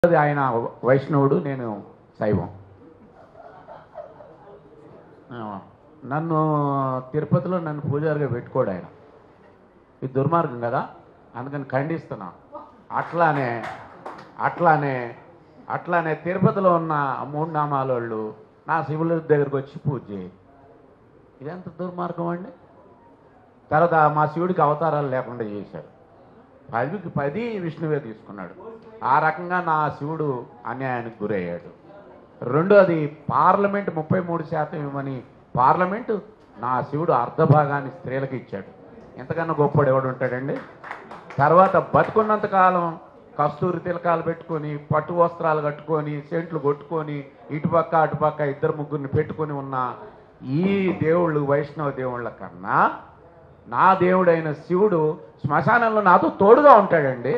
అది ఆయన వైష్ణవుడు నేను శైవం ఆ, నన్ను తిరుపతిలో నన్ను పూజారిగా పెట్టుకోడు ఆయన ఇది దుర్మార్గం కదా అందుకని ఖండిస్తున్నా అట్లానే అట్లానే అట్లానే తిరుపతిలో ఉన్న ఆ మూడు నామాలోళ్ళు నా శివుల దగ్గరికి వచ్చి పూజ చేయి ఇదెంత దుర్మార్గం అండి తర్వాత మా శివుడికి అవతారాలు లేకుండా చేశారు పదికి పది విష్ణువే తీసుకున్నాడు ఆ రకంగా నా శివుడు అన్యాయానికి గురయ్యాడు రెండోది పార్లమెంట్ ముప్పై మూడు శాతం ఇవ్వమని పార్లమెంటు నా శివుడు అర్ధభాగాన్ని స్త్రీలకు ఇచ్చాడు ఎంతకన్నా గొప్పడు ఎవడు ఉంటాడండి తర్వాత బతుకున్నంత కాలం కస్తూరి తిలకాలు పెట్టుకొని పట్టు వస్త్రాలు కట్టుకొని సెంట్లు కొట్టుకొని ఇటుపక్క అటుపక్క ఇద్దరు ముగ్గురిని పెట్టుకొని ఉన్న ఈ దేవుళ్ళు వైష్ణవ దేవుళ్ళ కన్నా నా దేవుడైన శివుడు శ్మశానంలో నాతో తోడుగా ఉంటాడండి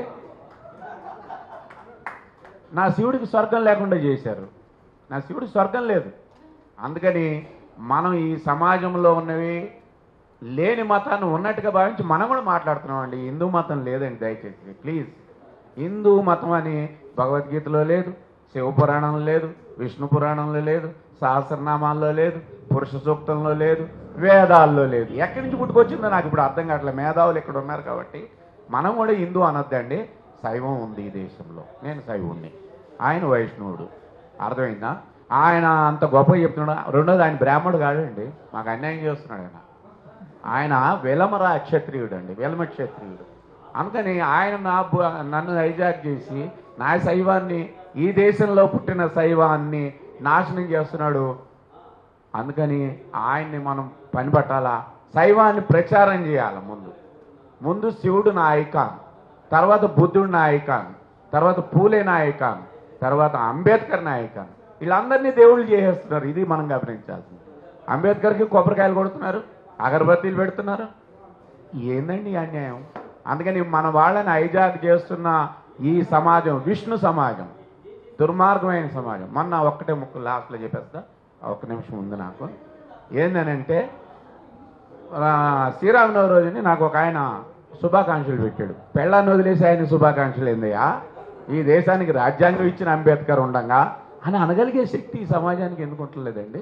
నా శివుడికి స్వర్గం లేకుండా చేశారు నా శివుడికి స్వర్గం లేదు అందుకని మనం ఈ సమాజంలో ఉన్నవి లేని మతాన్ని ఉన్నట్టుగా భావించి మనం కూడా మాట్లాడుతున్నామండి హిందూ మతం లేదండి దయచేసి ప్లీజ్ హిందూ మతం అని భగవద్గీతలో లేదు శివ పురాణంలో లేదు విష్ణు పురాణంలో లేదు సహస్రనామాల్లో లేదు పురుష సూక్తంలో లేదు వేదాల్లో లేదు ఎక్కడి నుంచి పుట్టుకొచ్చిందో నాకు ఇప్పుడు అర్థం కావట్లేదు మేధావులు ఇక్కడ ఉన్నారు కాబట్టి మనం కూడా హిందూ అనొద్దండి శైవం ఉంది ఈ దేశంలో నేను శైవుణ్ణి ఆయన వైష్ణవుడు అర్థమైందా ఆయన అంత గొప్పగా చెప్తున్నాడు రెండోది ఆయన బ్రాహ్మడు కాడండి మాకు అన్యాయం చేస్తున్నాడు ఆయన ఆయన వెలమర క్షత్రియుడు అండి వెలమ క్షత్రియుడు అందుకని ఆయన నా బు- నన్ను హైజాక్ చేసి నా శైవాన్ని ఈ దేశంలో పుట్టిన శైవాన్ని నాశనం చేస్తున్నాడు అందుకని ఆయన్ని మనం పనిపట్టాలా శైవాన్ని ప్రచారం చేయాలి ముందు ముందు శివుడు నా ఐకాన్ తర్వాత బుద్ధుడు నా ఐకాన్ తర్వాత పూలే నా ఐకాన్ తర్వాత అంబేద్కర్ నా ఐకాన్ వీళ్ళందరినీ దేవుళ్ళు చేసేస్తున్నారు ఇది మనం గమనించాల్సింది అంబేద్కర్కి కొబ్బరికాయలు కొడుతున్నారు అగరబత్తీలు పెడుతున్నారు ఏందండి ఈ అన్యాయం అందుకని మన వాళ్ళని హైజాక్ చేస్తున్న ఈ సమాజం విష్ణు సమాజం దుర్మార్గమైన సమాజం మొన్న ఒక్కటే ముక్కు లాస్ట్లో చెప్పేస్తా ఒక్క నిమిషం ఉంది నాకు ఏందనంటే ఆ, శ్రీరామనవమి రోజుని నాకు ఒక ఆయన శుభాకాంక్షలు పెట్టాడు పెళ్ళాన్ని వదిలేసి ఆయన శుభాకాంక్షలు ఏందయ్యా ఈ దేశానికి రాజ్యాంగం ఇచ్చిన అంబేద్కర్ ఉండంగా అని అనగలిగే శక్తి ఈ సమాజానికి ఎందుకు ఉండలేదండి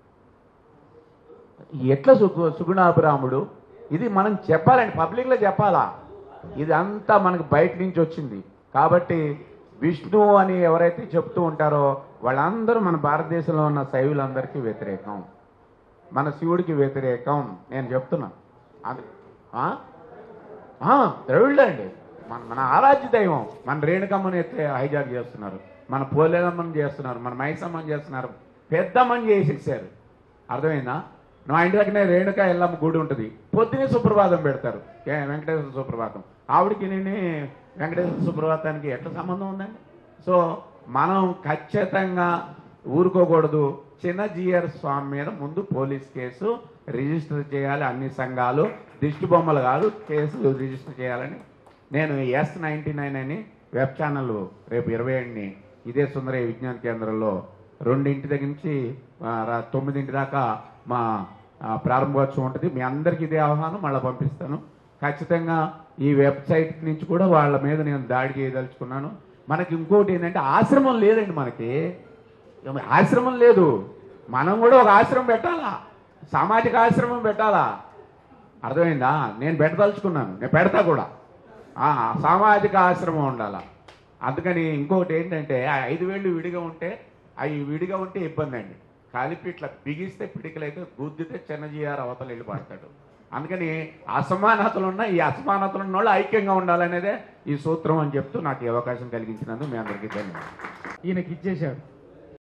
ఎట్లా సుగు సుగుణాభిరాముడు ఇది మనం చెప్పాలండి పబ్లిక్లో చెప్పాలా ఇది అంతా మనకు బయట నుంచి వచ్చింది కాబట్టి విష్ణు అని ఎవరైతే చెప్తూ ఉంటారో వాళ్ళందరూ మన భారతదేశంలో ఉన్న శైవులందరికీ వ్యతిరేకం మన శివుడికి వ్యతిరేకం నేను చెప్తున్నా అది ఆ? ఆ, ద్రవిడులే అండి మన మన ఆరాధ్య దైవం మన రేణుకమ్మని ఎత్తే హైజాక్ చేస్తున్నారు మన పోలేదమ్మని చేస్తున్నారు మన మైసమ్మని చేస్తున్నారు పెద్దమ్మని చేసేసారు అర్థమైందా నా ఇంటి దగ్గరనే రేణుక ఎల్లమ్మ గుడి ఉంటుంది పొద్దునే సుప్రభాతం పెడతారు ఏ వెంకటేశ్వర సుప్రభాతం ఆవిడకి నేను వెంకటేశ్వర సుప్రభాతానికి ఎట్లా సంబంధం ఉందండి సో మనం ఖచ్చితంగా ఊరుకోకూడదు చిన్న జిఆర్ స్వామి మీద ముందు పోలీస్ కేసు రిజిస్టర్ చేయాలి అన్ని సంఘాలు దిష్టి బొమ్మలు కాదు కేసు రిజిస్టర్ చేయాలని నేను ఎస్ నైంటీ నైన్ అని వెబ్ ఛానల్ రేపు ఇరవై ఏడుని ఇదే సుందరయ్య విజ్ఞాన కేంద్రంలో రెండింటి దగ్గర నుంచి ఆ, రా- తొమ్మిదింటి దాకా మా ఆ, ప్రారంభోత్సవం ఉంటుంది మీ అందరికీ ఇదే ఆహ్వానం మళ్ళీ పంపిస్తాను ఖచ్చితంగా ఈ వెబ్సైట్ నుంచి కూడా వాళ్ళ మీద నేను దాడి చేయదలుచుకున్నాను మనకి ఇంకోటి ఏంటంటే ఆశ్రమం లేదండి మనకి ఆశ్రమం లేదు మనం కూడా ఒక ఆశ్రమం పెట్టాలా సామాజిక ఆశ్రమం పెట్టాలా అర్థమైందా నేను పెట్టదలుచుకున్నాను నేను పెడతా కూడా ఆ, సామాజిక ఆశ్రమం ఉండాలా అందుకని ఇంకొకటి ఏంటంటే ఆ ఐదు వేళ్ళు విడిగా ఉంటే అవి విడిగా ఉంటే ఇబ్బంది అండి కలిపి ఇట్లా బిగిస్తే పిడికలైతే గుద్దితే చిన్నజీఆర్ అవతల వెళ్ళి పడతాడు అందుకని అసమానతలు ఉన్న ఈ అసమానతలు ఉన్న వాళ్ళు ఐక్యంగా ఉండాలనేదే ఈ సూత్రం అని చెప్తూ నాకు ఈ అవకాశం కలిగించినందుకు మీ అందరికీ ధన్యవాదాలు ఈయనకి ఇచ్చేశాడు